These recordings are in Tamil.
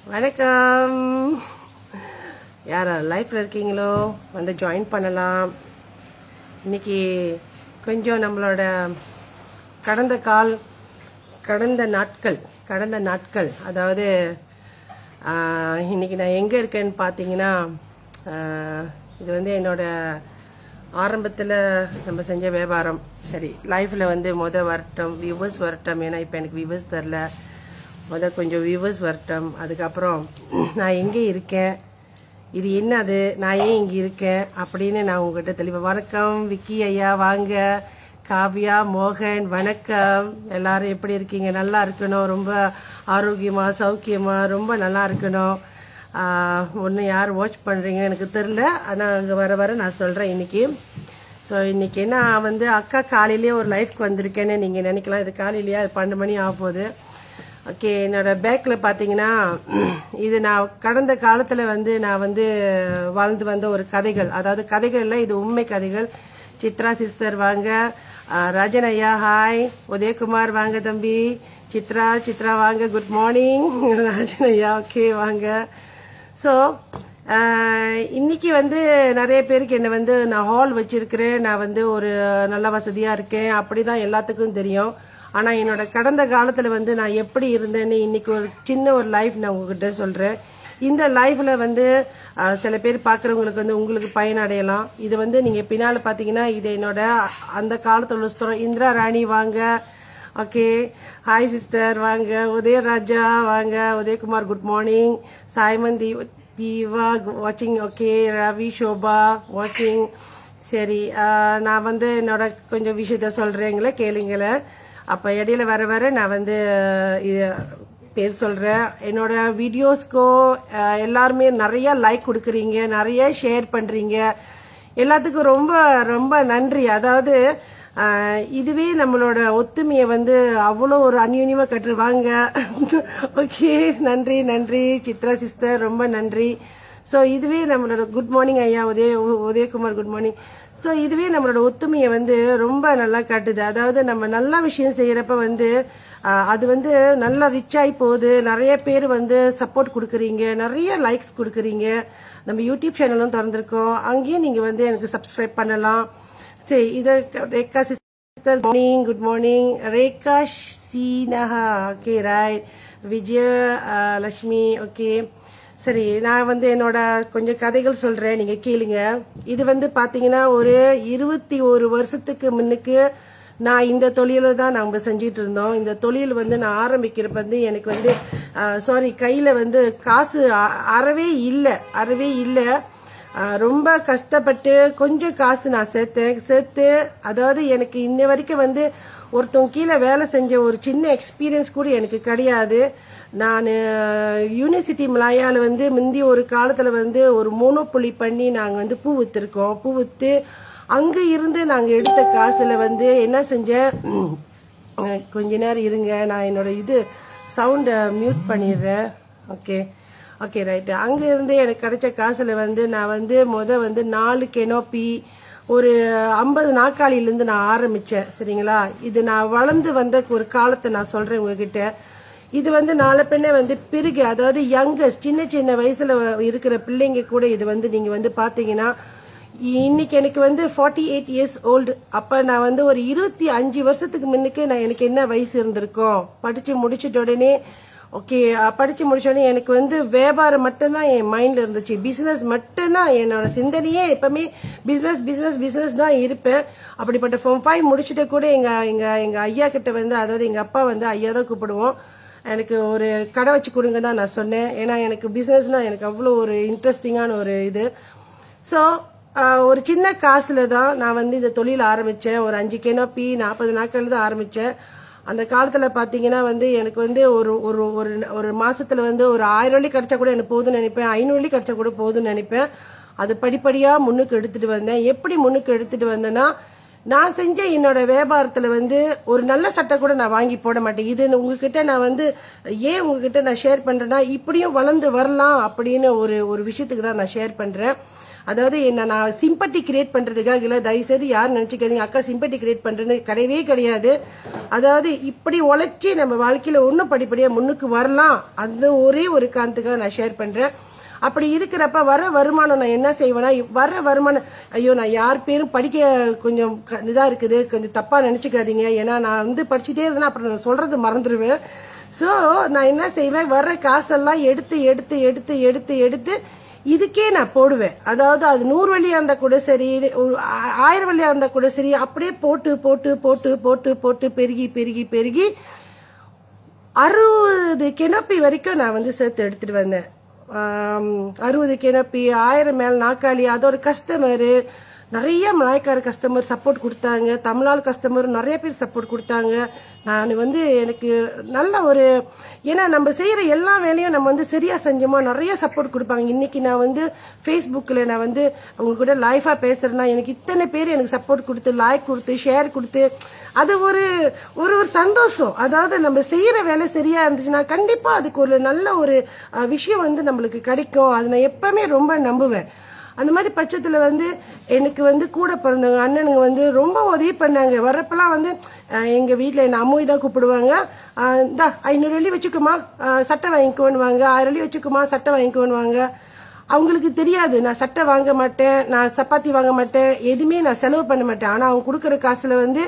வணக்கம் யார் லைஃப்பில் இருக்கீங்களோ வந்து ஜாயின் பண்ணலாம் இன்னைக்கு கொஞ்சம் நம்மளோட கடந்த கால் கடந்த நாட்கள் கடந்த நாட்கள் அதாவது ஆஹ், இன்னைக்கு நான் எங்கே இருக்கேன்னு பார்த்தீங்கன்னா ஆஹ், இது வந்து என்னோட ஆரம்பத்தில் நம்ம செஞ்ச வியாபாரம் சரி லைஃப்பில் வந்து முத வரட்டும் வியூவர்ஸ் வரட்டும் ஏன்னா இப்போ எனக்கு வியூவர்ஸ் தரல முத கொஞ்சம் வியூவர்ஸ் வரட்டும் அதுக்கப்புறம் நான் எங்கே இருக்கேன் இது என்னது நான் ஏன் இங்கே இருக்கேன் அப்படின்னு நான் உங்ககிட்ட தெளிவாக வணக்கம் விக்கி ஐயா வாங்க காவ்யா மோகன் வணக்கம் எல்லாரும் எப்படி இருக்கீங்க நல்லா இருக்கணும் ரொம்ப ஆரோக்கியமா சௌக்கியமா ரொம்ப நல்லா இருக்கணும் ஒன்று யார் வாட்ச் பண்ணுறீங்கன்னு எனக்கு தெரில ஆனால் அங்கே வர வர நான் சொல்கிறேன் இன்னைக்கு ஸோ இன்னைக்கு நான் வந்து அக்கா காலையிலேயே ஒரு லைஃப்க்கு வந்திருக்கேன்னு நீங்கள் நினைக்கலாம் இது காலையிலேயே அது பன்னெண்டு மணி ஆக போகுது ஓகே என்னோட பேக்கில் பார்த்தீங்கன்னா இது நான் கடந்த காலத்தில் வந்து நான் வந்து வாழ்ந்து வந்த ஒரு கதைகள் அதாவது கதைகள்ல இது உண்மை கதைகள் சித்ரா சிஸ்டர் வாங்க ஆஹ் ராஜன் ஐயா ஹாய் உதயகுமார் வாங்க தம்பி சித்ரா சித்ரா வாங்க குட் மார்னிங் ராஜன் ஐயா ஓகே வாங்க ஸோ இன்னைக்கு வந்து நிறைய பேருக்கு என்னை வந்து நான் ஹால் வச்சிருக்கிறேன் நான் வந்து ஒரு நல்ல வசதியாக இருக்கேன் அப்படி தான் எல்லாத்துக்கும் தெரியும் ஆனால் என்னோட கடந்த காலத்தில் வந்து நான் எப்படி இருந்தேன்னு இன்னைக்கு ஒரு சின்ன ஒரு லைஃப் நான் உங்ககிட்ட சொல்கிறேன் இந்த லைஃப்ல வந்து அஹ், சில பேர் பார்க்குறவங்களுக்கு வந்து உங்களுக்கு பயனடையலாம் இது வந்து நீங்கள் பின்னால் பார்த்தீங்கன்னா இது என்னோட அந்த காலத்தில் உள்ள ஸ்தோரம் இந்திரா ராணி வாங்க ஓகே ஹாய் சிஸ்டர் வாங்க உதயராஜா வாங்க உதயகுமார் குட் மார்னிங் சாய்மன் தீ தீவா வாட்சிங் ஓகே ரவி ஷோபா வாட்சிங் சரி ஆஹ், நான் வந்து என்னோட கொஞ்சம் விஷயத்த சொல்கிறேங்களே கேளுங்களேன் அப்போ இடையில வர வர நான் வந்து இது பேர் சொல்கிறேன் என்னோட வீடியோஸ்க்கும் அஹ், எல்லாருமே நிறைய லைக் கொடுக்குறீங்க நிறைய ஷேர் பண்ணுறீங்க எல்லாத்துக்கும் ரொம்ப ரொம்ப நன்றி அதாவது அஹ், இதுவே நம்மளோட ஒத்துமையை வந்து அவ்வளோ ஒரு அந்யூன்யமாக கட்டுருவாங்க ஓகே நன்றி நன்றி சித்ரா சிஸ்டர் ரொம்ப நன்றி ஸோ இதுவே நம்மளோட குட் மார்னிங் ஐயா Udaya Udayakumar good morning so இதுவே நம்மளோட ஒத்துமையை வந்து ரொம்ப நல்லா காட்டுது அதாவது நம்ம நல்ல விஷயம் செய்யறப்ப வந்து ஆஹ், அது வந்து நல்லா ரிச் ஆகி போகுது நிறைய பேர் வந்து சப்போர்ட் கொடுக்குறீங்க நிறைய லைக்ஸ் கொடுக்குறீங்க நம்ம யூடியூப் சேனலும் திறந்திருக்கோம் அங்கேயும் நீங்கள் வந்து எனக்கு சப்ஸ்கிரைப் பண்ணலாம் சரி இதை Rekha sister morning good morning Rekha சீனஹா ஓகே ரைட் விஜய ஆஹ், லக்ஷ்மி ஓகே சரி நான் வந்து என்னோட கொஞ்சம் கதைகள் சொல்றேன் நீங்க கேளுங்க இது வந்து பாத்தீங்கன்னா ஒரு இருபத்தி ஒரு வருஷத்துக்கு முன்னுக்கு நான் இந்த தொழிலை தான் நம்ம செஞ்சுட்டு இருந்தோம் இந்த தொழில் வந்து நான் ஆரம்பிக்கிறப்ப வந்து எனக்கு வந்து சாரி கையில வந்து காசு அ- அறவே இல்லை அறவே இல்லை ஆஹ் ரொம்ப கஷ்டப்பட்டு கொஞ்சம் காசு நான் சேர்த்தேன் சேர்த்து அதாவது எனக்கு இன்ன வரைக்கும் வந்து ஒருத்தவங்க கீழே வேலை செஞ்ச ஒரு சின்ன எக்ஸ்பீரியன்ஸ் கூட எனக்கு கிடையாது நான் யூனிவர்சிட்டி மலாயால வந்து முந்தி ஒரு காலத்தில் வந்து ஒரு மோனோபொலி பண்ணி நாங்கள் வந்து பூ விற்றுருக்கோம் பூ விற்று அங்கே இருந்து நாங்கள் எடுத்த காசில் வந்து என்ன செஞ்சேன் உம், அஹ் கொஞ்ச நேரம் இருங்க நான் என்னோட இது சவுண்டை மியூட் பண்ணிடுறேன் ஓகே ஓகே ரைட்டு அங்கே இருந்து எனக்கு கிடைச்ச காசில் வந்து நான் வந்து முத வந்து நாலு கெனோப்பி ஒரு ஐம்பது நாற்காலியிலேருந்து நான் ஆரம்பித்தேன் சரிங்களா இது நான் வளர்ந்து வந்த ஒரு காலத்தை நான் சொல்கிறேன் உங்ககிட்ட இது வந்து நாளை பின்ன வந்து பிறகு அதாவது யங்கஸ்ட் சின்ன சின்ன வயசுல இருக்கிற பிள்ளைங்க கூட இது வந்து நீங்க வந்து பாத்தீங்கன்னா இன்னைக்கு எனக்கு வந்து ஃபார்ட்டி எயிட் இயர்ஸ் ஓல்டு அப்ப நான் வந்து ஒரு இருபத்தி அஞ்சு வருஷத்துக்கு முன்னுக்கு நான் எனக்கு என்ன வயசு இருந்திருக்கும் படிச்சு முடிச்சிட்ட உடனே ஓகே படிச்சு முடிச்ச உடனே எனக்கு வந்து வியாபாரம் மட்டும்தான் என் மைண்ட்ல இருந்துச்சு பிசினஸ் மட்டும்தான் என்னோட சிந்தனையே எப்பவுமே பிசினஸ் பிசினஸ் பிசினஸ் தான் இருப்பேன் அப்படிப்பட்ட ஃபார்ம் ஃபைவ் முடிச்சுட்டு கூட எங்க எங்க எங்க ஐயா கிட்ட வந்து அதாவது எங்க அப்பா வந்து ஐயா தான் கூப்பிடுவோம் எனக்கு ஒரு கடை வச்சு கொடுங்க தான் நான் சொன்னேன் ஏன்னா எனக்கு பிஸ்னஸ்னா எனக்கு அவ்வளோ ஒரு இன்ட்ரெஸ்டிங்கான ஒரு இது ஸோ ஒரு சின்ன காசுல தான் நான் வந்து இந்த தொழில் ஆரம்பித்தேன் ஒரு அஞ்சு கெனோப்பி நாற்பது நாட்கள் தான் ஆரம்பித்தேன் அந்த காலத்தில் பார்த்தீங்கன்னா வந்து எனக்கு வந்து ஒரு ஒரு ஒரு ஒரு மாசத்துல வந்து ஒரு ஆயிரம் வழி கிடைச்சா கூட எனக்கு போதும்னு நினைப்பேன் ஐநூறு வழி கிடைச்சா கூட போதும்னு நினைப்பேன் அது படிப்படியாக முன்னுக்கு எடுத்துட்டு வந்தேன் எப்படி முன்னுக்கு எடுத்துட்டு வந்தேன்னா நான் செஞ்ச என்னோட வியாபாரத்துல வந்து ஒரு நல்ல சட்டை கூட நான் வாங்கி போட மாட்டேன் இது உங்ககிட்ட நான் வந்து ஏன் உங்ககிட்ட நான் ஷேர் பண்றேன்னா இப்படியும் வளர்ந்து வரலாம் அப்படின்னு ஒரு ஒரு விஷயத்துக்கு தான் நான் ஷேர் பண்றேன் அதாவது என்ன நான் சிம்பட்டி கிரியேட் பண்றதுக்காக இல்ல தயவு செய்து யாரும் நினைச்சுக்காதீங்க அக்கா சிம்பட்டி கிரியேட் பண்றேன்னு கிடையவே கிடையாது அதாவது இப்படி உழைச்சி நம்ம வாழ்க்கையில ஒன்னும் படிப்படியா முன்னுக்கு வரலாம் அந்த ஒரே ஒரு காரணத்துக்காக நான் ஷேர் பண்றேன் அப்படி இருக்கிறப்ப வர வருமானம் நான் என்ன செய்வேன்னா வர வருமானம் ஐயோ நான் யார் பேரும் படிக்க கொஞ்சம் க- இதா இருக்குது கொஞ்சம் தப்பா நினைச்சுக்காதீங்க ஏன்னா நான் வந்து படிச்சுட்டே இருந்தேன்னா அப்புறம் நான் சொல்றது மறந்துடுவேன் ஸோ நான் என்ன செய்வேன் வர்ற காசெல்லாம் எடுத்து எடுத்து எடுத்து எடுத்து எடுத்து இதுக்கே நான் போடுவேன் அதாவது அது நூறு வழியா இருந்தா கூட சரி ஒரு ஆ- ஆயிரம் வழியா இருந்தா கூட சரி அப்படியே போட்டு போட்டு போட்டு போட்டு போட்டு பெருகி பெருகி பெருகி அறுபது கிணப்பி வரைக்கும் நான் வந்து சேர்த்து எடுத்துட்டு வந்தேன் ஆம், அறுபது கிணப்பி ஆயிரம் மேல் நாக்காளி அதோட கஸ்டமரு நிறைய மலாய்க்கார கஸ்டமர் சப்போர்ட் கொடுத்தாங்க தமிழால் கஸ்டமர் நிறைய பேர் சப்போர்ட் கொடுத்தாங்க நான் வந்து எனக்கு நல்ல ஒரு ஏன்னா நம்ம செய்யற எல்லா வேலையும் நம்ம வந்து சரியா செஞ்சோமா நிறைய சப்போர்ட் கொடுப்பாங்க இன்னைக்கு நான் வந்து ஃபேஸ்புக்கில் நான் வந்து அவங்க கூட லைஃபா பேசுறேன்னா எனக்கு இத்தனை பேர் எனக்கு சப்போர்ட் கொடுத்து லைக் கொடுத்து ஷேர் கொடுத்து அது ஒரு ஒரு ஒரு சந்தோஷம் அதாவது நம்ம செய்யற வேலை சரியா இருந்துச்சுன்னா கண்டிப்பா அதுக்கு ஒரு நல்ல ஒரு அஹ், விஷயம் வந்து நம்மளுக்கு கிடைக்கும் அதை நான் எப்பவுமே ரொம்ப நம்புவேன் அந்த மாதிரி பட்சத்துல வந்து எனக்கு வந்து கூட பிறந்தவங்க அண்ணனுங்க வந்து ரொம்ப உதவி பண்ணாங்க வர்றப்பெல்லாம் வந்து அஹ், எங்க வீட்ல என்ன அம்முய் தான் கூப்பிடுவாங்க அஹ், இந்தா ஐநூறு வெள்ளி வச்சுக்குமா அஹ், சட்டை வாங்கிக்கோன்னுவாங்க ஆயிரம் வெள்ளி வச்சுக்குமா சட்டை வாங்கிக்கோன்னுவாங்க அவங்களுக்கு தெரியாது நான் சட்டை வாங்க மாட்டேன் நான் சப்பாத்தி வாங்க மாட்டேன் எதுவுமே நான் செலவு பண்ண மாட்டேன் ஆனா அவங்க கொடுக்குற காசுல வந்து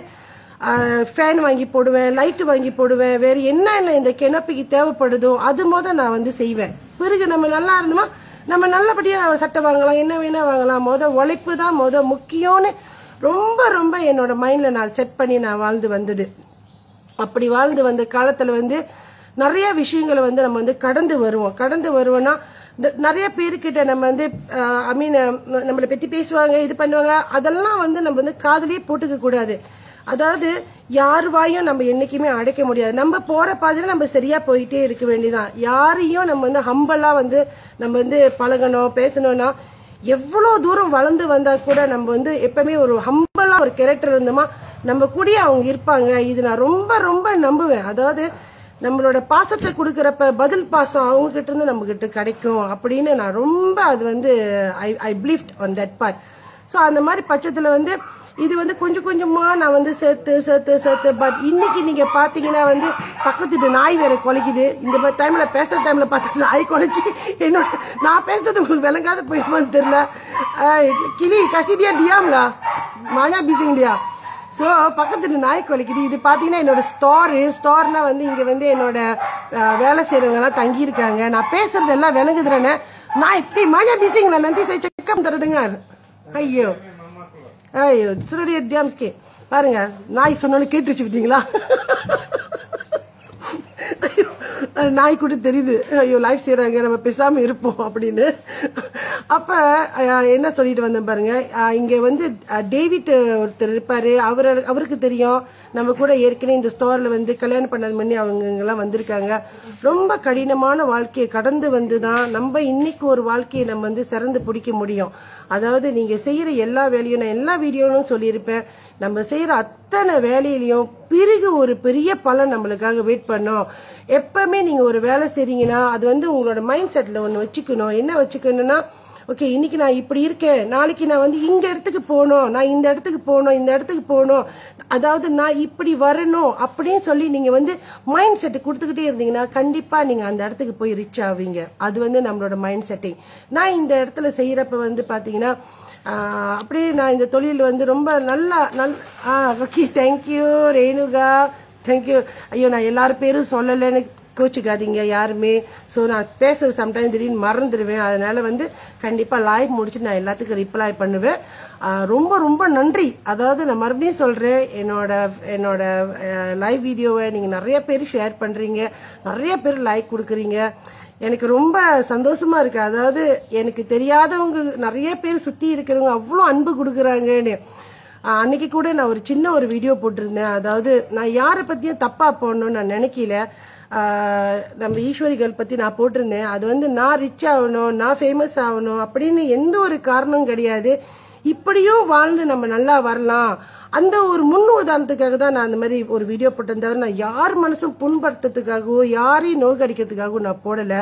ஃபேன் வாங்கி போடுவேன் லைட்டு வாங்கி போடுவேன் வேற என்னென்ன இந்த கிணப்புக்கு தேவைப்படுதோ அது முத நான் வந்து செய்வேன் பிறகு நம்ம நல்லா இருந்தோமா நம்ம நல்லபடியா சட்டை வாங்கலாம் என்ன வேணா வாங்கலாம் முத உழைப்பு தான் முத முக்கியம்னு ரொம்ப ரொம்ப என்னோட மைண்ட்ல நான் செட் பண்ணி நான் வாழ்ந்து வந்தது அப்படி வாழ்ந்து வந்த காலத்துல வந்து நிறைய விஷயங்களை வந்து நம்ம வந்து கடந்து வருவோம் கடந்து வருவோம்னா ந- நிறைய பேருக்கிட்ட நம்ம வந்து ஐ மீன் நம்மளை பத்தி பேசுவாங்க இது பண்ணுவாங்க அதெல்லாம் வந்து நம்ம வந்து காதுலயே போட்டுக்க கூடாது அதாவது யார் வாயும் நம்ம என்னைக்குமே அடைக்க முடியாது நம்ம போற பாதையில நம்ம சரியா போயிட்டே இருக்க வேண்டியதான் யாரையும் நம்ம வந்து ஹம்பலா வந்து நம்ம வந்து பழகணும் பேசணும்னா எவ்வளவு தூரம் வளர்ந்து வந்தா கூட நம்ம வந்து எப்பவுமே ஒரு ஹம்பலா ஒரு கேரக்டர் இருந்தோமா நம்ம கூடயே அவங்க இருப்பாங்க இது நான் ரொம்ப ரொம்ப நம்புவேன் அதாவது நம்மளோட பாசத்தை கொடுக்கறப்ப பதில் பாசம் அவங்க கிட்ட இருந்து நம்ம கிட்ட கிடைக்கும் அப்படின்னு நான் ரொம்ப அது வந்து I I believe on that part so அந்த மாதிரி பட்சத்துல வந்து இது வந்து கொஞ்சம் கொஞ்சமா நான் வந்து சேர்த்து சேர்த்து சேர்த்து பட் இன்னைக்கு நீங்க பாத்தீங்கன்னா வந்து பக்கத்து வீட்டு நாய் வேற குலைக்குது இந்த மாதிரி டைம்ல பேசுற டைம்ல பார்த்துட்டு நாய் குலைச்சு என்னோட நான் பேசுறது உங்களுக்கு விளங்காத போயிருமான்னு தெரியல ஆஹ் கிளி கசிடியா டியாம்லா மாயா பிசிங்டியா ஸோ பக்கத்துல நாய் குலைக்குது இது பார்த்தீங்கன்னா என்னோட ஸ்டோரு ஸ்டோர்னா வந்து இங்கே வந்து என்னோட அஹ், வேலை செய்கிறவங்க எல்லாம் தங்கியிருக்காங்க நான் பேசுறது எல்லாம் விளங்குதுறேன்னு நான் இப்படி மாயா பிசிங்களா நன்றி சார் செக்கம் தரடுங்க ஐயோ ஐயோ சுருடைய டியாம்ஸ்கே பாருங்க நாய் சொன்னோன்னு கேட்டுருச்சு பார்த்தீங்களா ஐயோ, நாய் கூட தெரியுது ஐயோ லைஃப் செய்யறாங்க நம்ம பேசாம இருப்போம் அப்படின்னு அப்ப அஹ், என்ன சொல்லிட்டு வந்தேன் பாருங்க அஹ், இங்க வந்து அஹ், டேவிட் ஒருத்தர் இருப்பாரு அவரு அவருக்கு தெரியும் நம்ம கூட ஏற்கனவே இந்த ஸ்டோர்ல வந்து கல்யாணம் பண்ணது பண்ணி அவங்க எல்லாம் வந்திருக்காங்க ரொம்ப கடினமான வாழ்க்கையை கடந்து வந்து தான் நம்ம இன்னைக்கு ஒரு வாழ்க்கையை நம்ம வந்து சிறந்து பிடிக்க முடியும் அதாவது நீங்க செய்யற எல்லா வேலையும் நான் எல்லா வீடியோலும் சொல்லியிருப்பேன் நம்ம செய்யற அத்தனை வேலையிலையும் பிறகு ஒரு பெரிய பலன் நம்மளுக்காக வெயிட் பண்ணோம் எப்பவுமே நீங்க ஒரு வேலை செய்றீங்கன்னா அது வந்து உங்களோட மைண்ட் செட்ல ஒன்று வச்சுக்கணும் என்ன வச்சுக்கணும்னா ஓகே இன்னைக்கு நான் இப்படி இருக்கேன் நாளைக்கு நான் வந்து இங்க இடத்துக்கு போகணும் நான் இந்த இடத்துக்கு போகணும் இந்த இடத்துக்கு போகணும் அதாவது நான் இப்படி வரணும் அப்படின்னு சொல்லி நீங்க வந்து மைண்ட் செட் கொடுத்துக்கிட்டே இருந்தீங்கன்னா கண்டிப்பா நீங்க அந்த இடத்துக்கு போய் ரிச் ஆவீங்க அது வந்து நம்மளோட மைண்ட் செட்டிங் நான் இந்த இடத்துல செய்யறப்ப வந்து பாத்தீங்கன்னா ஆஹ், அப்படியே நான் இந்த தொழில் வந்து ரொம்ப நல்லா நல் ஓகே தேங்க்யூ ரேணுகா தேங்க்யூ ஐயோ நான் எல்லார் பேரும் சொல்லலைன்னு கோச்சுக்காதீங்க யாருமே ஸோ நான் பேசுறது சம்டைம் திடீர்னு மறந்துடுவேன் அதனால வந்து கண்டிப்பாக லைவ் முடிச்சு நான் எல்லாத்துக்கும் ரிப்ளை பண்ணுவேன் ஆஹ் ரொம்ப ரொம்ப நன்றி அதாவது நான் மறுபடியும் சொல்கிறேன் என்னோட என்னோட லைவ் வீடியோவை நீங்கள் நிறைய பேர் ஷேர் பண்ணுறீங்க நிறைய பேர் லைக் கொடுக்குறீங்க எனக்கு ரொம்ப சந்தோஷமா இருக்கு அதாவது எனக்கு தெரியாதவங்க நிறைய பேர் சுற்றி இருக்கிறவங்க அவ்வளோ அன்பு கொடுக்குறாங்கன்னு ஆஹ் அன்னைக்கு கூட நான் ஒரு சின்ன ஒரு வீடியோ போட்டிருந்தேன் அதாவது நான் யாரை பத்தியும் தப்பா போடணும்னு நான் நினைக்கல ஆஹ் நம்ம ஈஸ்வரிகள் பத்தி நான் போட்டிருந்தேன் அது வந்து நான் ரிச் ஆகணும் நான் ஃபேமஸ் ஆகணும் அப்படின்னு எந்த ஒரு காரணமும் கிடையாது இப்படியும் வாழ்ந்து நம்ம நல்லா வரலாம் அந்த ஒரு முன் உதாரணத்துக்காக தான் நான் அந்த மாதிரி ஒரு வீடியோ போட்டேன் தவிர நான் யார் மனசும் புண்படுத்துறதுக்காகவோ யாரையும் நோக்கடிக்கிறதுக்காகவோ நான் போடல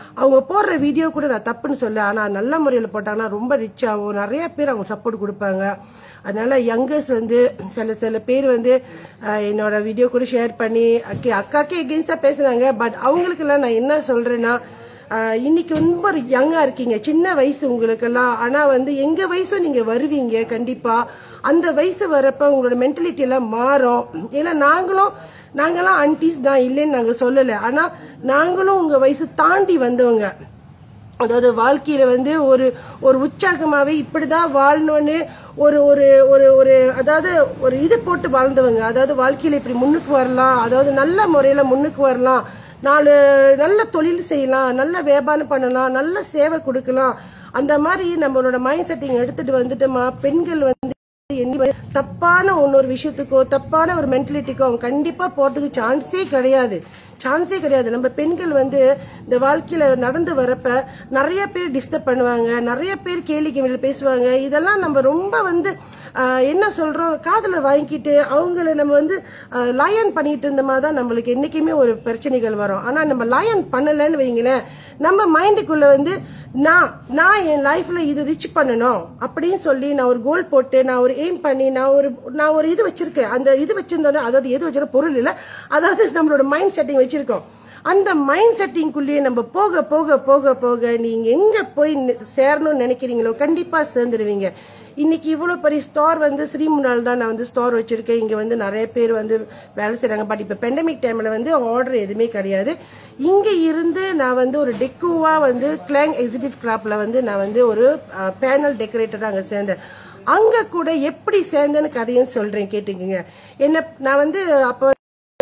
அவங்க போடுற வீடியோ கூட நான் தப்புன்னு சொல்ல ஆனா நல்ல முறையில் போட்டாங்கன்னா ரொம்ப ரிச் ஆகும் நிறைய பேர் அவங்க சப்போர்ட் கொடுப்பாங்க அதனால யங்கர்ஸ் வந்து சில சில பேர் வந்து அஹ், என்னோட வீடியோ கூட ஷேர் பண்ணி அக்கே அக்காக்கே எகென்ஸ்டா பேசுறாங்க பட் அவங்களுக்கெல்லாம் நான் என்ன சொல்றேன்னா ஆஹ் இன்னைக்கு ரொம்ப யங்கா இருக்கீங்க சின்ன வயசு உங்களுக்கெல்லாம் ஆனா வந்து எங்க வயசும் நீங்க வருவீங்க கண்டிப்பா அந்த வயசு வரப்ப உங்களோட மென்டாலிட்டி எல்லாம் மாறும் ஏன்னா நாங்களும் நாங்கெல்லாம் ஆன்டிஸ் தான் இல்லைன்னு நாங்க சொல்லல ஆனா நாங்களும் உங்க வயசு தாண்டி வந்தவங்க அதாவது வாழ்க்கையில வந்து ஒரு ஒரு உற்சாகமாவே இப்படிதான் வாழணும்னு ஒரு ஒரு ஒரு ஒரு அதாவது ஒரு இது போட்டு வாழ்ந்தவங்க அதாவது வாழ்க்கையில இப்படி முன்னுக்கு வரலாம் அதாவது நல்ல முறையில முன்னுக்கு வரலாம் நாலு நல்ல தொழில் செய்யலாம் நல்ல வியாபாரம் பண்ணலாம் நல்ல சேவை கொடுக்கலாம் அந்த மாதிரி நம்மளோட மைண்ட் செட்டிங் எடுத்துட்டு வந்துட்டோமா பெண்கள் வந்து எண்ணி தப்பான இன்னொரு விஷயத்துக்கோ தப்பான ஒரு மென்டாலிட்டிக்கோ அவங்க கண்டிப்பா போறதுக்கு சான்ஸே கிடையாது சான்ஸே கிடையாது நம்ம பெண்கள் வந்து இந்த வாழ்க்கையில நடந்து வரப்ப நிறைய பேர் டிஸ்டர்ப் பண்ணுவாங்க நிறைய பேர் கேலி கேள்வி பேசுவாங்க இதெல்லாம் நம்ம ரொம்ப வந்து ஆஹ், என்ன சொல்றோம் காதுல வாங்கிட்டு அவங்கள நம்ம வந்து லயன் பண்ணிட்டு இருந்தோமா தான் நம்மளுக்கு என்னைக்குமே ஒரு பிரச்சனைகள் வரும் ஆனா நம்ம லயன் பண்ணலன்னு வைங்களேன் நம்ம மைண்டுக்குள்ள வந்து நான் நான் என் லைஃப்ல இது ரிச் பண்ணணும் அப்படின்னு சொல்லி நான் ஒரு கோல் போட்டு நான் ஒரு எய்ம் பண்ணி நான் ஒரு நான் ஒரு இது வச்சிருக்கேன் அந்த இது வச்சிருந்தோன்னே அதாவது எது வச்சிருக்க பொருள் இல்ல அதாவது நம்மளோட மைண்ட் செட்டிங் வச்சிருக்கோம் அந்த மைண்ட் செட்டிங்குள்ளேயே நம்ம போக போக போக போக நீங்க எங்க போய் நி- சேரணும்னு நினைக்கிறீங்களோ கண்டிப்பா சேர்ந்துருவீங்க இன்னைக்கு இவ்வளவு பெரிய ஸ்டோர் வந்து ஸ்ரீமுனால் தான் நான் வந்து ஸ்டோர் வச்சிருக்கேன் இங்க வந்து நிறைய பேர் வந்து வேலை செய்றாங்க பட் இப்ப பெண்டமிக் டைம்ல வந்து ஆர்டர் எதுவுமே கிடையாது இங்க இருந்து நான் வந்து ஒரு டெக்குவா வந்து கிளாங் எக்ஸிகியூட்டிவ் கிளாப்ல வந்து நான் வந்து ஒரு பேனல் டெக்கரேட்டரா அங்க சேர்ந்தேன் அங்க கூட எப்படி சேர்ந்தேன்னு கதையும் சொல்றேன் கேட்டுக்கங்க என்ன நான் வந்து அப்ப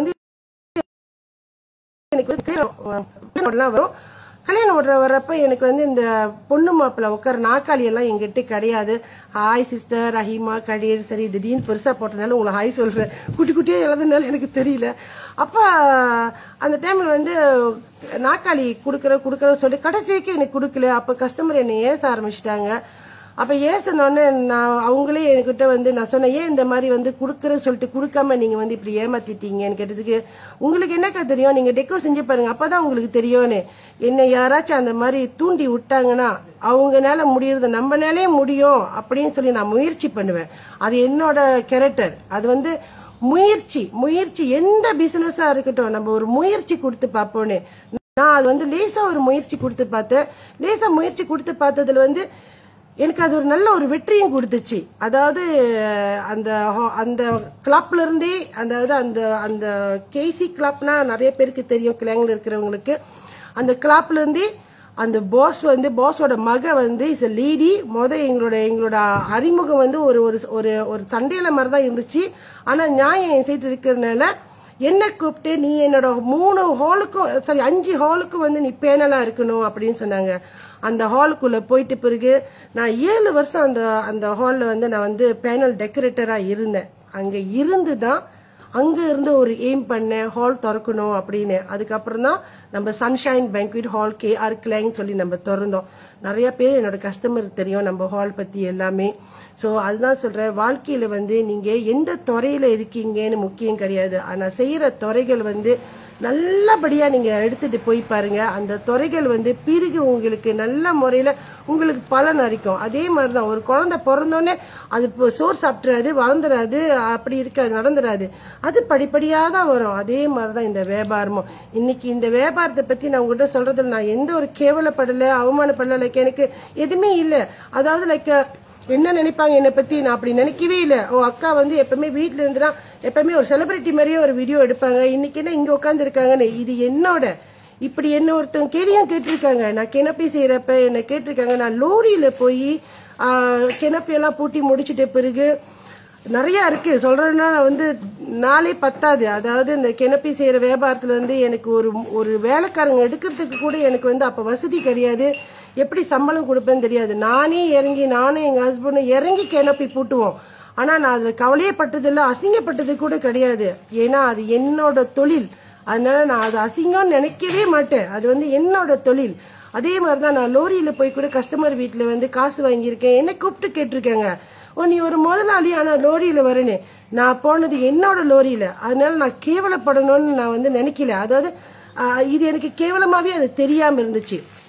எனக்கு வந்து கல்யாணம் வரும் கல்யாணம் ஓடுற வரப்ப எனக்கு வந்து இந்த பொண்ணு மாப்பிள்ள உட்கார நாக்காளி எல்லாம் எங்கிட்ட கிடையாது ஹாய் சிஸ்டர் ரஹீமா கடீர் சரி திடீர்னு பெருசா போட்டனால உங்களை ஹாய் சொல்றேன் குட்டி குட்டியா எழுதுனால எனக்கு தெரியல அப்ப அந்த டைம்ல வந்து நாக்காளி கொடுக்குற கொடுக்குற சொல்லி கடைசி வரைக்கும் எனக்கு கொடுக்கல அப்ப கஸ்டமர் என்னை ஏச ஆரம்பிச்சிட்டாங்க அப்ப ஏசனோடனே நான் அவங்களே என்கிட்ட வந்து நான் சொன்னேன் ஏன் இந்த மாதிரி வந்து கொடுக்குறேன்னு சொல்லிட்டு கொடுக்காம நீங்க வந்து இப்படி ஏமாத்திட்டீங்கன்னு கேட்டதுக்கு உங்களுக்கு என்னக்கா தெரியும் நீங்க டெக்கோ செஞ்சு பாருங்க அப்பதான் உங்களுக்கு தெரியும்னு என்ன யாராச்சும் அந்த மாதிரி தூண்டி விட்டாங்கன்னா அவங்கனால முடியறது நம்மனாலே முடியும் அப்படின்னு சொல்லி நான் முயற்சி பண்ணுவேன் அது என்னோட கேரக்டர் அது வந்து முயற்சி முயற்சி எந்த பிசினஸா இருக்கட்டும் நம்ம ஒரு முயற்சி கொடுத்து பார்ப்போன்னு நான் அது வந்து லேசா ஒரு முயற்சி கொடுத்து பார்த்தேன் லேசா முயற்சி கொடுத்து பார்த்ததுல வந்து எனக்கு அது ஒரு நல்ல ஒரு வெற்றியும் கொடுத்துச்சு அதாவது அந்த ho- அந்த கிளப்ல இருந்தே அதாவது அந்த அந்த கேசி கிளப்னா நிறைய பேருக்கு தெரியும் கிளாங்ல இருக்கிறவங்களுக்கு அந்த கிளப்ல இருந்தே அந்த பாஸ் வந்து பாஸோட மக வந்து இஸ் a லேடி முத எங்களோட எங்களோட அறிமுகம் வந்து ஒரு ஒரு ஒரு ஒரு சண்டையில மாதிரி தான் இருந்துச்சு ஆனா நியாயம் என் சைடு இருக்கிறதுனால என்ன கூப்பிட்டு நீ என்னோட மூணு ஹாலுக்கும் சாரி அஞ்சு ஹாலுக்கும் வந்து நீ பேனலா இருக்கணும் அப்படின்னு சொன்னாங்க அந்த ஹாலுக்குள்ள போயிட்டு பிறகு நான் ஏழு வருஷம் அந்த அந்த ஹால்ல வந்து நான் வந்து பேனல் டெக்கரேட்டரா இருந்தேன் அங்க இருந்து தான் அங்க இருந்து ஒரு எய்ம் பண்ணேன் ஹால் திறக்கணும் அப்படின்னு அதுக்கப்புறம் தான் நம்ம sunshine banquet hall K R கிளைங் சொல்லி நம்ம திறந்தோம் நிறைய பேர் என்னோட கஸ்டமர் தெரியும் நம்ம ஹால் பத்தி எல்லாமே ஸோ அதுதான் சொல்றேன் வாழ்க்கையில வந்து நீங்க எந்த துறையில இருக்கீங்கன்னு முக்கியம் கிடையாது ஆனா செய்யற துறைகள் வந்து நல்லபடியா நீங்க எடுத்துட்டு போய் பாருங்க அந்த துறைகள் வந்து பிறகு உங்களுக்கு நல்ல முறையில உங்களுக்கு பலன் அளிக்கும் அதே மாதிரிதான் ஒரு குழந்தை பிறந்தோடனே அது இப்போ சோறு சாப்பிட்றாது வளர்ந்துடாது அப்படி இருக்காது நடந்துடாது அது படிப்படியா தான் வரும் அதே மாதிரிதான் இந்த வியாபாரமும் இன்னைக்கு இந்த வியாபாரத்தை பத்தி நான் உங்ககிட்ட சொல்றதுல நான் எந்த ஒரு கேவலப்படல அவமானப்படல லைக் எனக்கு எதுவுமே இல்லை அதாவது லைக் என்ன நினைப்பாங்க என்னை பத்தி நான் அப்படி நினைக்கவே இல்லை ஓ அக்கா வந்து எப்பவுமே வீட்ல இருந்துனா எப்பவுமே ஒரு செலிபிரிட்டி மாதிரியே ஒரு வீடியோ எடுப்பாங்க இன்னைக்கு என்ன இங்க உட்கார்ந்து இருக்காங்கன்னு இது என்னோட இப்படி என்ன ஒருத்தவங்க கேள்வியும் கேட்டிருக்காங்க நான் கிணப்பி செய்யறப்ப என்ன கேட்டிருக்காங்க நான் லோரியில போய் கிணப்பி எல்லாம் பூட்டி முடிச்சிட்ட பிறகு நிறைய இருக்கு சொல்றேன்னா நான் வந்து நாளே பத்தாது அதாவது இந்த கிணப்பி செய்யற வியாபாரத்துல வந்து எனக்கு ஒரு ஒரு வேலைக்காரங்க எடுக்கிறதுக்கு கூட எனக்கு வந்து அப்ப வசதி கிடையாது எப்படி சம்பளம் கொடுப்பேன்னு தெரியாது நானே இறங்கி நானும் எங்க ஹஸ்பண்டும் இறங்கி கிணப்பி பூட்டுவோம் ஆனா நான் அதுல கவலையே பட்டதில்ல அசிங்கப்பட்டது கூட கிடையாது ஏன்னா அது என்னோட தொழில் அதனால நான் அது அசிங்கம்னு நினைக்கவே மாட்டேன் அது வந்து என்னோட தொழில் அதே மாதிரி தான் நான் லோரியில போய் கூட கஸ்டமர் வீட்ல வந்து காசு வாங்கியிருக்கேன் என்ன கூப்பிட்டு கேட்டிருக்காங்க ஓ நீ ஒரு முதலாளி ஆனா லோரியில வரேன்னு நான் போனது என்னோட லோரியில அதனால நான் கேவலப்படணும்னு நான் வந்து நினைக்கல அதாவது ஆஹ், இது எனக்கு கேவலமாவே அது தெரியாம இருந்துச்சு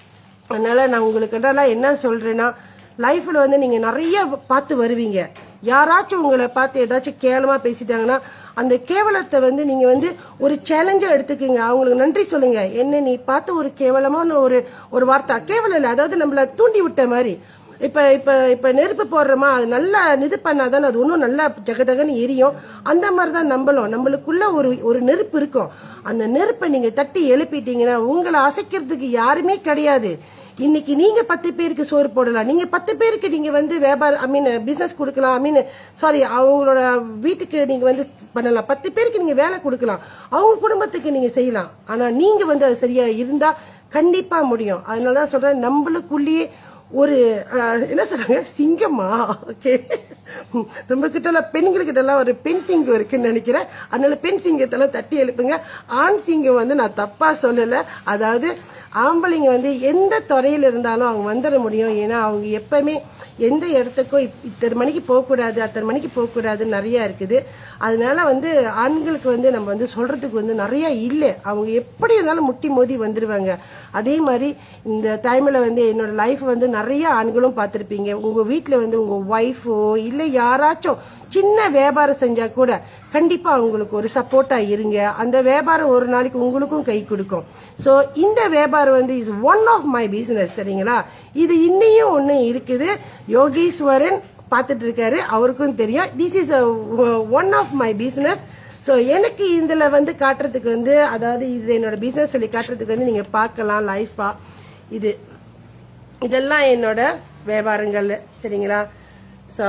அதனால நான் உங்களுக்கு என்ன சொல்றேன்னா லைஃப்ல வந்து நீங்க நிறைய பார்த்து வருவீங்க யாராச்சும் உங்களை பார்த்து ஏதாச்சும் கேவலமா பேசிட்டாங்கன்னா அந்த கேவலத்தை வந்து நீங்க வந்து ஒரு சேலஞ்சா எடுத்துக்கோங்க அவங்களுக்கு நன்றி சொல்லுங்க என்ன நீ பார்த்து ஒரு கேவலமான ஒரு ஒரு வார்த்தை கேவலம் இல்லை அதாவது நம்மள தூண்டி விட்ட மாதிரி இப்ப இப்ப இப்ப நெருப்பு போடுறோமா அது நல்லா இது பண்ணாதானே அது இன்னும் நல்லா ஜகதகன்னு எரியும் அந்த மாதிரி தான் நம்பலும் நம்மளுக்குள்ள ஒரு ஒரு நெருப்பு இருக்கும் அந்த நெருப்பை நீங்க தட்டி எழுப்பிட்டீங்கன்னா உங்களை அசைக்கிறதுக்கு யாருமே கிடையாது இன்னைக்கு நீங்க பத்து பேருக்கு சோறு போடலாம் நீங்க பத்து பேருக்கு நீங்க வந்து வியாபாரம் ஐ மீன் பிசினஸ் கொடுக்கலாம் ஐ மீன் சாரி அவங்களோட வீட்டுக்கு நீங்க வந்து பண்ணலாம் பத்து பேருக்கு நீங்க வேலை கொடுக்கலாம் அவங்க குடும்பத்துக்கு நீங்க செய்யலாம் ஆனா நீங்க வந்து அது சரியா இருந்தா கண்டிப்பா முடியும் அதனாலதான் சொல்றேன் நம்மளுக்குள்ளேயே ஒரு அஹ், என்ன சொல்றாங்க சிங்கமா ஓகே ரொம்ப கிட்ட பெண்களுக்கிட்ட எல்லாம் ஒரு பெண் சிங்கம் இருக்குன்னு நினைக்கிறேன் அதனால பெண் சிங்கத்தெல்லாம் தட்டி எழுப்புங்க ஆண் சிங்கம் வந்து நான் தப்பா சொல்லல அதாவது ஆம்பளைங்க வந்து எந்த துறையில இருந்தாலும் அவங்க வந்துட முடியும் ஏன்னா அவங்க எப்பவுமே எந்த இடத்துக்கும் இப்- இத்தனை மணிக்கு போகக்கூடாது அத்தனை மணிக்கு போகக்கூடாது நிறைய இருக்குது அதனால வந்து ஆண்களுக்கு வந்து நம்ம வந்து சொல்றதுக்கு வந்து நிறைய இல்லை அவங்க எப்படி இருந்தாலும் முட்டி மோதி வந்துருவாங்க அதே மாதிரி இந்த டைம்ல வந்து என்னோட லைஃப் வந்து நிறைய ஆண்களும் பார்த்திருப்பீங்க உங்க வீட்ல வந்து உங்க ஒய்ஃபோ இல்ல யாராச்சும் சின்ன வியாபாரம் செஞ்சா கூட கண்டிப்பா உங்களுக்கு ஒரு சப்போர்ட்டா இருங்க அந்த வியாபாரம் ஒரு நாளைக்கு உங்களுக்கும் கை கொடுக்கும் சோ இந்த வியாபாரம் வந்து is one of my business சரிங்களா இது இன்னையும் ஒண்ணு இருக்குது யோகீஸ்வரன் பார்த்துட்டு இருக்காரு அவருக்கும் தெரியும் this is one of my business so எனக்கு இதுல வந்து காட்டுறதுக்கு வந்து அதாவது இது என்னோட பிசினஸ் சொல்லி காட்டுறதுக்கு வந்து நீங்க பார்க்கலாம் லைஃபா இது இதெல்லாம் என்னோட வியாபாரங்கள் சரிங்களா ஸோ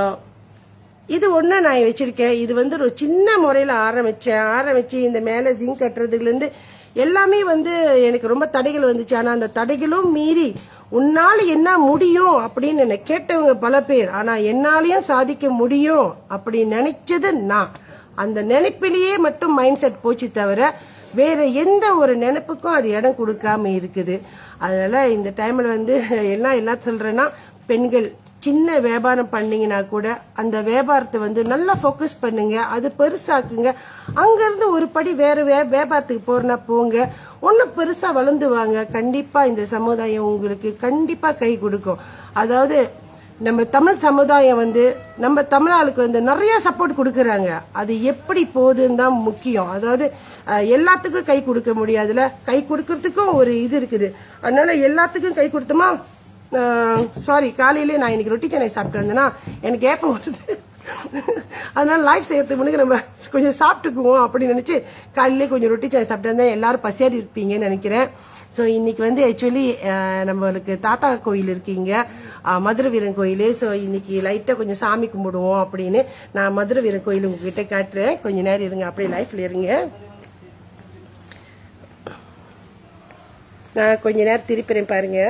இது ஒண்ணு நான் வச்சிருக்கேன் இது வந்து ஒரு சின்ன முறையில ஆரம்பிச்சேன் ஆரம்பிச்சு இந்த மேல ஜிங்க் கட்டுறதுல இருந்து எல்லாமே வந்து எனக்கு ரொம்ப தடைகள் வந்துச்சு ஆனா அந்த தடைகளும் மீறி உன்னால என்ன முடியும் அப்படின்னு என்னை கேட்டவங்க பல பேர் ஆனா என்னாலயும் சாதிக்க முடியும் அப்படின்னு நினைச்சது நான் அந்த நினைப்பிலேயே மட்டும் மைண்ட் செட் போச்சு தவிர வேற எந்த ஒரு நினைப்புக்கும் அது இடம் கொடுக்காம இருக்குது அதனால இந்த டைம்ல வந்து எல்லாம் என்ன சொல்றேன்னா பெண்கள் சின்ன வியாபாரம் பண்ணீங்கன்னா கூட அந்த வியாபாரத்தை வந்து நல்லா ஃபோக்கஸ் பண்ணுங்க அது பெருசாக்குங்க அங்கிருந்து ஒரு படி வேற வே- வியாபாரத்துக்கு போறனா போங்க ஒன்னும் பெருசா வளர்ந்து வாங்க கண்டிப்பா இந்த சமுதாயம் உங்களுக்கு கண்டிப்பா கை கொடுக்கும் அதாவது நம்ம தமிழ் சமுதாயம் வந்து நம்ம தமிழ் ஆளுக்கு வந்து நிறைய சப்போர்ட் கொடுக்கறாங்க அது எப்படி போகுதுன்னு தான் முக்கியம் அதாவது அஹ், எல்லாத்துக்கும் கை கொடுக்க முடியாதுல கை கொடுக்கறதுக்கும் ஒரு இது இருக்குது அதனால எல்லாத்துக்கும் கை கொடுத்தோமா சாரி காலையிலே நான் இன்னைக்கு ரொட்டி சென்னை சாப்பிட்டு வந்தேன்னா எனக்கு ஏப்பம் வருது அதனால லைஃப் செய்யறதுக்கு முன்னாடி நம்ம கொஞ்சம் சாப்பிட்டுக்குவோம் அப்படின்னு நினைச்சு காலையிலே கொஞ்சம் ரொட்டி சாய் சாப்பிட்டு வந்தேன் எல்லாரும் பசியாரி இருப்பீங்கன்னு நினைக்கிறேன் ஸோ இன்னைக்கு வந்து ஆக்சுவலி நம்மளுக்கு தாத்தா கோயில் இருக்கீங்க அஹ், மதுரை வீரன் கோயில் ஸோ இன்னைக்கு லைட்டாக கொஞ்சம் சாமி கும்பிடுவோம் அப்படின்னு நான் மதுரை வீரன் கோயில் உங்ககிட்ட காட்டுறேன் கொஞ்ச நேரம் இருங்க அப்படியே லைஃப்ல இருங்க நான் கொஞ்ச நேரம் திருப்பிறேன் பாருங்க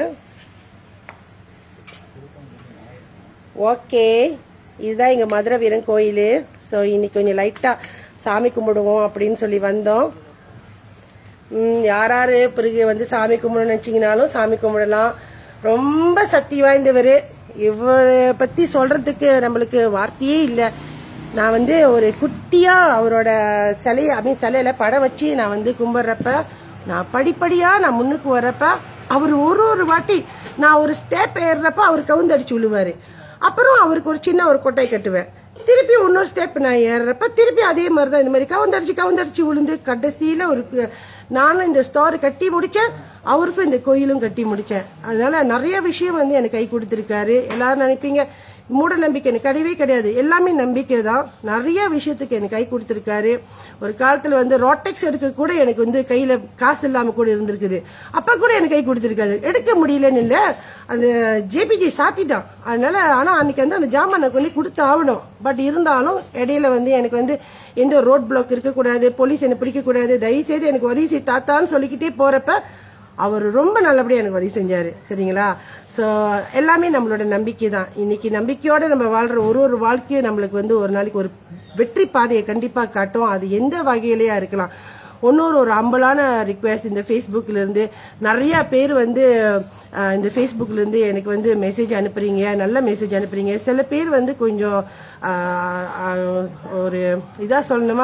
ஓகே இதுதான் எங்க மதுரை வீரன் கோயில் ஸோ இன்னைக்கு கொஞ்சம் லைட்டா சாமி கும்பிடுவோம் அப்படின்னு சொல்லி வந்தோம் ம், யார் யாரு பிறகு வந்து சாமி கும்பிடணும்னு நினைச்சீங்கனாலும் சாமி கும்பிடலாம் ரொம்ப சக்தி வாய்ந்தவர் இவரை பத்தி சொல்றதுக்கு நம்மளுக்கு வார்த்தையே இல்லை நான் வந்து ஒரு குட்டியா அவரோட சிலைய ஐ மீன் சிலையில படம் வச்சு நான் வந்து கும்பிடுறப்ப நான் படிப்படியா நான் முன்னுக்கு வர்றப்ப அவர் ஒரு ஒரு வாட்டி நான் ஒரு ஸ்டெப் ஏறுறப்ப அவர் கவுந்தடிச்சு விழுவாரு அப்புறம் அவருக்கு ஒரு சின்ன ஒரு கொட்டை கட்டுவேன் திருப்பி இன்னொரு ஸ்டெப் நான் ஏறுறப்ப திருப்பி அதே மாதிரி தான் இந்த மாதிரி கவுந்தடிச்சு கவுந்தடிச்சு விழுந்து கடைசியில ஒரு ப- நானும் இந்த ஸ்டோர் கட்டி முடிச்சேன் அவருக்கும் இந்த கோயிலும் கட்டி முடிச்சேன் அதனால நிறைய விஷயம் வந்து எனக்கு கை கொடுத்துருக்காரு எல்லாரும் நினைப்பீங்க மூட நம்பிக்கை எனக்கு கிடையவே கிடையாது எல்லாமே நம்பிக்கை தான் நிறைய விஷயத்துக்கு எனக்கு கை கொடுத்துருக்காரு ஒரு காலத்துல வந்து ரோட்டெக்ஸ் எடுக்க கூட எனக்கு வந்து கையில காசு இல்லாம கூட இருந்திருக்குது அப்ப கூட எனக்கு கை கொடுத்துருக்காரு எடுக்க முடியலன்னு இல்ல அந்த ஜேபிஜி சாத்திட்டான் அதனால ஆனா அன்னைக்கு வந்து அந்த ஜாமானை கொண்டு கொடுத்து ஆகணும் பட் இருந்தாலும் இடையில வந்து எனக்கு வந்து எந்த ரோட் பிளாக் இருக்கக்கூடாது போலீஸ் என்னை பிடிக்கக்கூடாது தயவு செய்து எனக்கு உதவி செய் தாத்தான்னு சொல்லிக்கிட்டே போறப்ப அவர் ரொம்ப நல்லபடியா எனக்கு உதவி செஞ்சாரு சரிங்களா சோ எல்லாமே நம்மளோட நம்பிக்கை தான் இன்னைக்கு நம்பிக்கையோட நம்ம வாழ்ற ஒரு ஒரு வாழ்க்கையும் நம்மளுக்கு வந்து ஒரு நாளைக்கு ஒரு வெற்றி பாதையை கண்டிப்பா காட்டும் அது எந்த வகையிலயா இருக்கலாம் இன்னொரு ஒரு அம்பலான ரிக்வெஸ்ட் இந்த ஃபேஸ்புக்ல இருந்து நிறைய பேர் வந்து அஹ், இந்த ஃபேஸ்புக்ல இருந்து எனக்கு வந்து மெசேஜ் அனுப்புறீங்க நல்ல மெசேஜ் அனுப்புறீங்க சில பேர் வந்து கொஞ்சம் அஹ், அஹ், ஒரு இதா சொல்லணுமா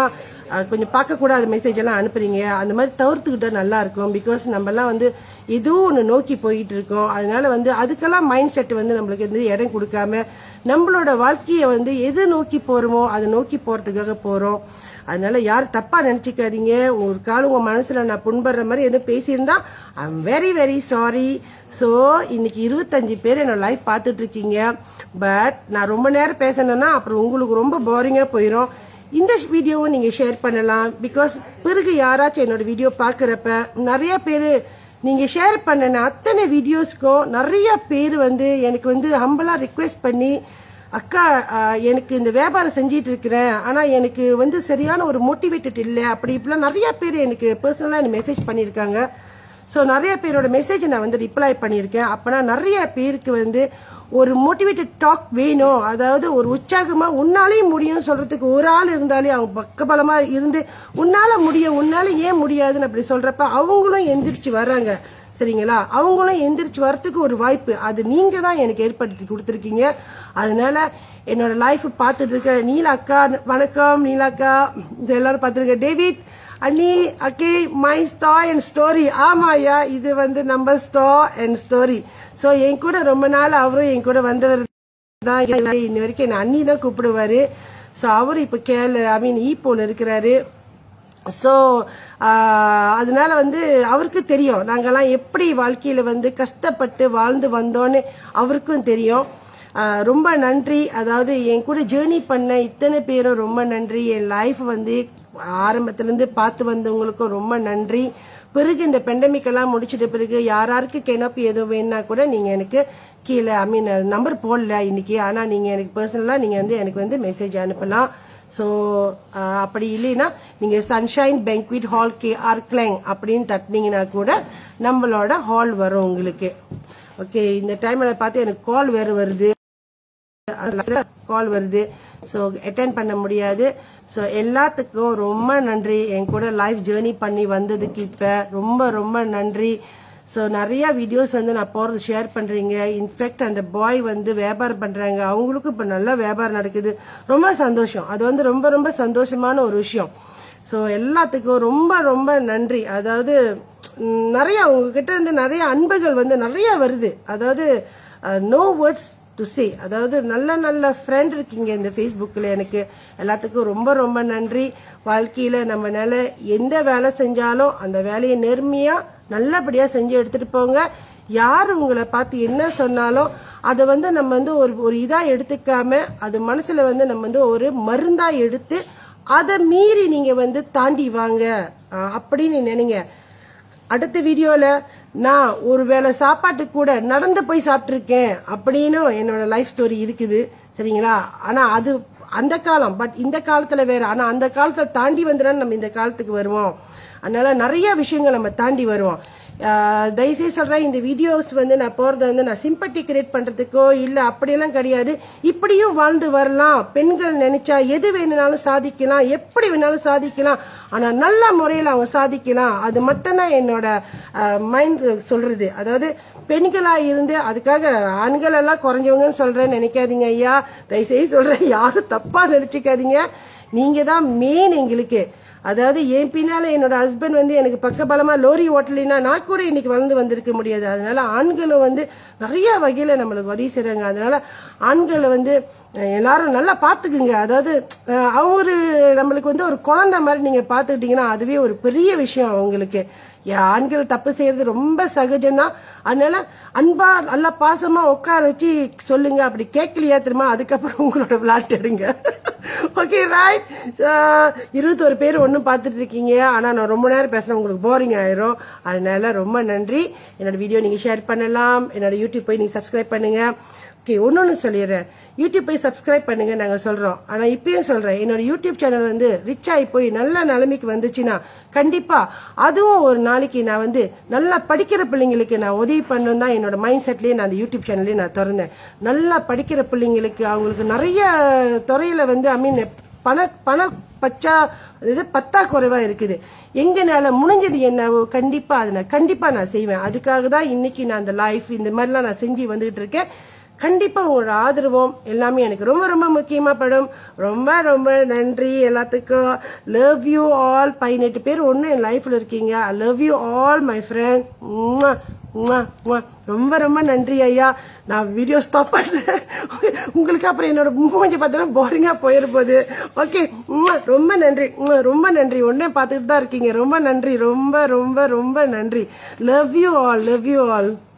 அஹ், கொஞ்சம் பார்க்கக்கூடாத மெசேஜ் எல்லாம் அனுப்புறீங்க அந்த மாதிரி தவிர்த்துக்கிட்டா நல்லா இருக்கும் பிகாஸ் நம்மலாம் வந்து ஏதோ ஒன்று நோக்கி போயிட்டு இருக்கோம் அதனால வந்து அதுக்கெல்லாம் மைண்ட் செட் வந்து நம்மளுக்கு வந்து இடம் கொடுக்காம நம்மளோட வாழ்க்கையை வந்து எது நோக்கி போறோமோ அதை நோக்கி போறதுக்காக போறோம் அதனால யார் தப்பா நினைச்சுக்காதீங்க ஒரு காலம் உங்க மனசுல நான் புண்படுற மாதிரி எதுவும் பேசியிருந்தா I am very very sorry so இன்னைக்கு இருபத்தஞ்சு பேர் என்னோட லைஃப் பார்த்துட்டு இருக்கீங்க பட் நான் ரொம்ப நேரம் பேசினேன்னா அப்புறம் உங்களுக்கு ரொம்ப போரிங்கா போயிடும் இந்த வீடியோவும் நீங்க ஷேர் பண்ணலாம் பிகாஸ் பிறகு யாராச்சும் என்னோட வீடியோ பார்க்குறப்ப நிறைய பேர் நீங்க ஷேர் பண்ணன அத்தனை வீடியோஸ்க்கும் நிறைய பேர் வந்து எனக்கு வந்து ஹம்பலா ரிக்வெஸ்ட் பண்ணி அக்கா ஆஹ், எனக்கு இந்த வியாபாரம் செஞ்சிட்டு இருக்கிறேன் ஆனா எனக்கு வந்து சரியான ஒரு மோட்டிவேட்டட் இல்லை அப்படி இப்படிலாம் நிறைய பேர் எனக்கு பர்சனலா எனக்கு மெசேஜ் பண்ணியிருக்காங்க ஸோ நிறைய பேரோட மெசேஜ் நான் வந்து ரிப்ளை பண்ணியிருக்கேன் அப்பனா நிறைய பேருக்கு வந்து ஒரு மோட்டிவேட்டட் டாக் வேணும் அதாவது ஒரு உற்சாகமா உன்னாலையும் முடியும் சொல்றதுக்கு ஒரு ஆள் இருந்தாலே அவங்க பக்கபலமா இருந்து உன்னால முடியும் உன்னால ஏன் முடியாதுன்னு அப்படி சொல்றப்ப அவங்களும் எந்திரிச்சு வர்றாங்க சரிங்களா அவங்களும் எந்திரிச்சு வரத்துக்கு ஒரு வாய்ப்பு அது நீங்க தான் எனக்கு ஏற்படுத்தி கொடுத்துருக்கீங்க அதனால என்னோட லைஃப் பார்த்துட்டு இருக்க நீலா அக்கா வணக்கம் நீலா அக்கா இது எல்லாரும் பார்த்துருக்க டேவிட் அண்ணி அக்கே மை ஸ்டா அண்ட் ஸ்டோரி ஆமா ஐயா இது வந்து நம்ம ஸ்டா அண்ட் ஸ்டோரி ஸோ என் கூட ரொம்ப நாள் அவரும் என் கூட வந்தவர் தான் இன்ன வரைக்கும் என்ன அண்ணி தான் கூப்பிடுவாரு ஸோ அவர் இப்போ கேரள ஐ மீன் ஈப்போல இருக்கிறாரு ஸோ அதனால வந்து அவருக்கு தெரியும் நாங்கெல்லாம் எப்படி வாழ்க்கையில வந்து கஷ்டப்பட்டு வாழ்ந்து வந்தோன்னு அவருக்கும் தெரியும் ஆஹ் ரொம்ப நன்றி அதாவது என் கூட ஜேர்னி பண்ண இத்தனை பேரும் ரொம்ப நன்றி என் லைஃப் வந்து ஆரம்பத்திலேருந்து பார்த்து வந்தவங்களுக்கும் ரொம்ப நன்றி பிறகு இந்த பெண்டமிக் எல்லாம் முடிச்சிட்ட பிறகு யாராருக்கு கெனப்பு எதுவும் வேணும்னா கூட நீங்க எனக்கு கீழே ஐ மீன் நம்பர் போடல இன்னைக்கு ஆனா நீங்க எனக்கு பர்சனலா நீங்க வந்து எனக்கு வந்து மெசேஜ் அனுப்பலாம் ஸோ அப்படி இல்லைன்னா நீங்க sunshine banquet hall K R கிளைங் அப்படின்னு தட்டினீங்கன்னா கூட நம்மளோட ஹால் வரும் உங்களுக்கு ஓகே இந்த டைம்ல பார்த்து எனக்கு கால் வேற வருது கால் வருது ஸோ அட்டென்ட் பண்ண முடியாது ஸோ எல்லாத்துக்கும் ரொம்ப நன்றி என் கூட லைஃப் ஜேர்னி பண்ணி வந்ததுக்கு இப்போ ரொம்ப ரொம்ப நன்றி ஸோ நிறைய வீடியோஸ் வந்து நான் போகிறது ஷேர் பண்ணுறீங்க இன்ஃபேக்ட் அந்த பாய் வந்து வியாபாரம் பண்ணுறாங்க அவங்களுக்கும் இப்போ நல்லா வியாபாரம் நடக்குது ரொம்ப சந்தோஷம் அது வந்து ரொம்ப ரொம்ப சந்தோஷமான ஒரு விஷயம் ஸோ எல்லாத்துக்கும் ரொம்ப ரொம்ப நன்றி அதாவது ம், நிறைய உங்ககிட்ட இருந்து நிறைய அன்புகள் வந்து நிறைய வருது அதாவது நோ வேர்ட்ஸ் டு சே அதாவது நல்ல நல்ல ஃப்ரெண்ட் இருக்கீங்க இந்த ஃபேஸ்புக்கில் எனக்கு எல்லாத்துக்கும் ரொம்ப ரொம்ப நன்றி வாழ்க்கையில் நம்மனால எந்த வேலை செஞ்சாலும் அந்த வேலையை நேர்மையாக நல்லபடியாக செஞ்சு எடுத்துகிட்டு போங்க யார் உங்களை பார்த்து என்ன சொன்னாலும் அதை வந்து நம்ம வந்து ஒரு ஒரு இதாக எடுத்துக்காம அது மனசில் வந்து நம்ம வந்து ஒரு மருந்தாக எடுத்து அதை மீறி நீங்கள் வந்து தாண்டி வாங்க அஹ் அப்படின்னு நினைங்க அடுத்த வீடியோல நான் ஒரு வேளை சாப்பாட்டுக்கு கூட நடந்து போய் சாப்பிட்டிருக்கேன் அப்படின்னு என்னோட லைஃப் ஸ்டோரி இருக்குது சரிங்களா ஆனா அது அந்த காலம் பட் இந்த காலத்துல வேற ஆனா அந்த காலத்தை தாண்டி வந்துதான் நம்ம இந்த காலத்துக்கு வருவோம் அதனால நிறைய விஷயங்கள் நம்ம தாண்டி வருவோம் ஆஹ் தயவுசெய்து சொல்றேன் இந்த வீடியோஸ் வந்து நான் போறது வந்து நான் சிம்பத்தி கிரியேட் பண்றதுக்கோ இல்ல அப்படியெல்லாம் கிடையாது இப்படியும் வாழ்ந்து வரலாம் பெண்கள் நினைச்சா எது வேணும்னாலும் சாதிக்கலாம் எப்படி வேணாலும் சாதிக்கலாம் ஆனா நல்ல முறையில் அவங்க சாதிக்கலாம் அது மட்டும்தான் என்னோட மைண்ட் சொல்றது அதாவது பெண்களா இருந்து அதுக்காக ஆண்கள் எல்லாம் குறைஞ்சவங்கன்னு சொல்றேன்னு நினைக்காதீங்க ஐயா தயவுசெய்து சொல்றேன் யாரும் தப்பா நினைச்சுக்காதீங்க நீங்க தான் மெயின் எங்களுக்கு அதாவது என் பின்னால என்னோட ஹஸ்பண்ட் வந்து எனக்கு பக்கபலமா லோரி ஓட்டலினா நான் கூட இன்னைக்கு வளர்ந்து வந்திருக்க முடியாது அதனால ஆண்களும் வந்து நிறைய வகையில நம்மளுக்கு உதவி செய்றாங்க அதனால ஆண்களை வந்து அஹ், எல்லாரும் நல்லா பாத்துக்குங்க அதாவது அஹ், அவரு நம்மளுக்கு வந்து ஒரு குழந்தை மாதிரி நீங்க பாத்துக்கிட்டீங்கன்னா அதுவே ஒரு பெரிய விஷயம் அவங்களுக்கு யா, ஆண்கள் தப்பு செய்யறது ரொம்ப சகஜம்தான் அதனால அன்பா நல்லா பாசமா உட்கார வச்சு சொல்லுங்க அப்படி கேட்கலையா திரும்ப அதுக்கப்புறம் உங்களோட விளையாட்டு எடுங்க ஓகே ரைட் இருபத்தொரு பேர் ஒன்றும் பார்த்துட்டு இருக்கீங்க ஆனா நான் ரொம்ப நேரம் பேசினா உங்களுக்கு போரிங் ஆயிரும் அதனால ரொம்ப நன்றி என்னோட வீடியோ நீங்க ஷேர் பண்ணலாம் என்னோட யூடியூப் போய் நீங்க சப்ஸ்கிரைப் பண்ணுங்க ஓகே ஒன்னொன்னு சொல்லிடுறேன் யூடியூப் போய் சப்ஸ்கிரைப் பண்ணுங்க நாங்க சொல்றோம் ஆனா இப்பயும் சொல்றேன் என்னோட யூடியூப் சேனல் வந்து ரிச் ஆகி போய் நல்ல நிலைமைக்கு வந்துச்சுன்னா கண்டிப்பா அதுவும் ஒரு நாளைக்கு நான் வந்து நல்லா படிக்கிற பிள்ளைங்களுக்கு நான் உதவி பண்ணணும் தான் என்னோட மைண்ட் செட்லயே நான் அந்த யூடியூப் சேனல்லே நான் திறந்தேன் நல்லா படிக்கிற பிள்ளைங்களுக்கு அவங்களுக்கு நிறைய துறையில வந்து ஐ மீன் பண பண பச்சா இது பத்தா குறைவா இருக்குது எங்கனால முடிஞ்சது என்னவோ கண்டிப்பா அதை நான் கண்டிப்பா நான் செய்வேன் அதுக்காக தான் இன்னைக்கு நான் அந்த லைஃப் இந்த மாதிரிலாம் நான் செஞ்சு வந்துகிட்டு இருக்கேன் கண்டிப்பா உங்களோட ஆதரவும் எல்லாமே எனக்கு ரொம்ப ரொம்ப முக்கியமா படும் ரொம்ப ரொம்ப நன்றி எல்லாத்துக்கும் லவ் யூ ஆல் பதினெட்டு பேர் ஒன்றும் என் லைஃப்ல இருக்கீங்க I love you all my friend ரொம்ப ரொம்ப நன்றி ஐயா நான் வீடியோ ஸ்டாப் பண்றேன் உங்களுக்கு அப்புறம் என்னோட மூஞ்சி பார்த்தோன்னா போரிங்கா போயிட போகுது ஓகே ரொம்ப நன்றி உம்மா, ரொம்ப நன்றி ஒன்னே பார்த்துட்டு தான் இருக்கீங்க ரொம்ப நன்றி ரொம்ப ரொம்ப ரொம்ப நன்றி love you all love you all